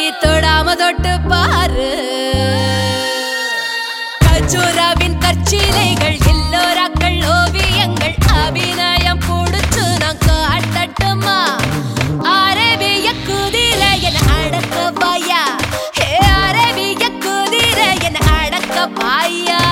தொடாம தொட்டு பாரு கஜோராவின் கற்சிலைகள் எல்லோராக்கள் ஓவியங்கள் அபிநயம் புடிச்சு நான் காட்டட்டுமா அரபிய குதிரை என அடக்க பாயா ஹே அரபிய குதிரை என அடக்க பாயா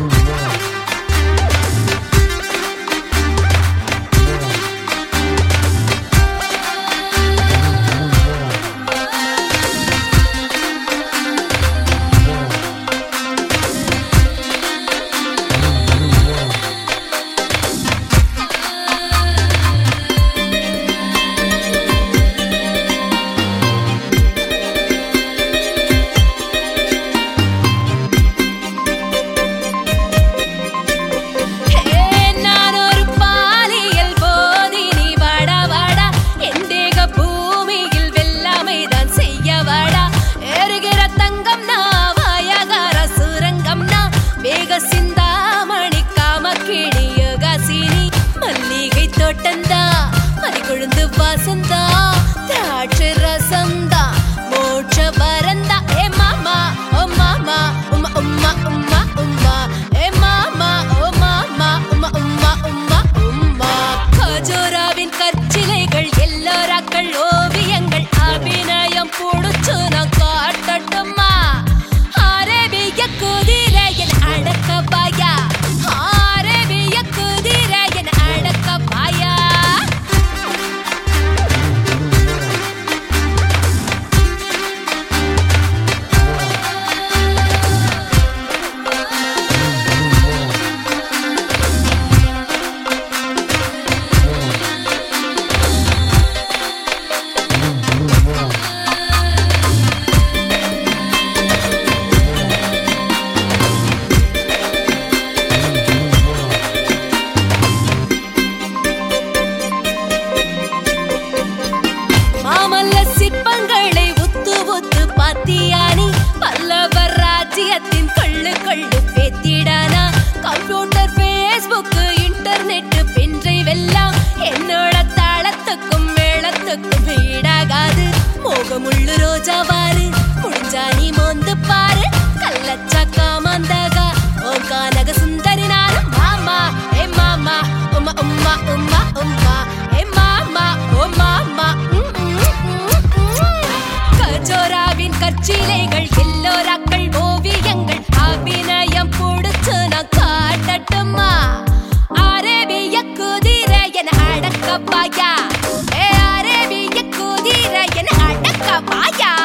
ஹே, நான் ஒரு பாலியல் போதினி வாடா வாடா என் தேக பூமியில் வெள்ளாமைதான் செய்ய வாடா ஏறுகிற தங்கம் நான் வாயகார சுரங்கம் நான் வேக சிந்தாமணி காமக்கிணி யோகாசினி மல்லிகை தோட்டந்தா மதி கொழுந்து வாசந்தா திராட்சை ரசந்தா மோட்ச வரந்தா ஏ மாமா ஓ மாமா உம்மா உம்மா உம்மா உம்மா ஏ மாமா ஓ மாமா உம்மா உம்மா உம்மா உம்மா கஜோராவின் கற்சிலைகள் எல்லோராக்கள் ஓவியங்கள் அபிநயம் புடிச்சு நான் காட்டட்டுமா அரபிய குதிரை என் அடக்க பாயா அரபிய குதிரை என் அடக்க பாயா மாமல்ல சிற்பங்களை உத்து உத்து பாத்தியானி பல்லவர் ராஜ்யத்தின் கொள்ளு கொள்ளு பேத்திடானா கம்ப்யூட்டர் ஃபேஸ்புக் இன்டர்நெட் பென்ட்ரைவ் எல்லாம் என்னோட தாளத்துக்கும் மேளத்துக்கும் வீடாகாது மோகமுள்ளு ரோஜாவாரு முடிஞ்சா நீ மோந்து பாரு கள்ளச்சா காமாந்தகா ஓ கானக சுந்தரி நானும் மாமா ஏ மாமா உம்மா உம்மா உம்மா உம்மா ஏ மாமா ஓ மாமா உம், உம், உம், உம். கஜோராவின் கற்சிலைகள் எல்லோராக்கள் ஓவியங்கள் அபிநயம் புடிச்சு நான் காட்டட்டுமா அரபிய குதிரை என அடக்க பாயா ஏ அரபிய குதிரை என அடக்க பாயா